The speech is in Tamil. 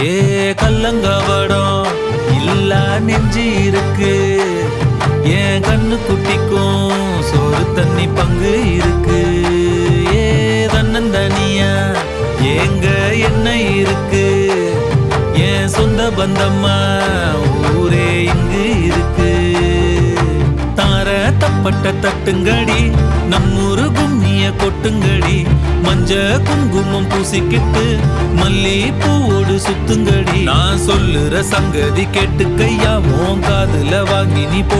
ஏ கல்லங்கவடம் இல்லா நெஞ்சு இருக்கு என் கண்ணு குட்டிக்கும் சோறு தண்ணி பங்கு இருக்கு ஏ தன்னந்தனியா எங்க என்ன இருக்கு என் சொந்த பந்தம்மா ஊரே இங்கு இருக்கு தார தப்பட்ட தட்டுங்கடி நம்மூரு கும்மிய கொட்டுங்கடி மஞ்ச குங்குமம் பூசிக்கிட்டு மல்லி பூவோடு சுத்துங்கடி நான் சொல்லுற சங்கதி கேட்டு கையா உன் காதுல வாங்கி நீ போ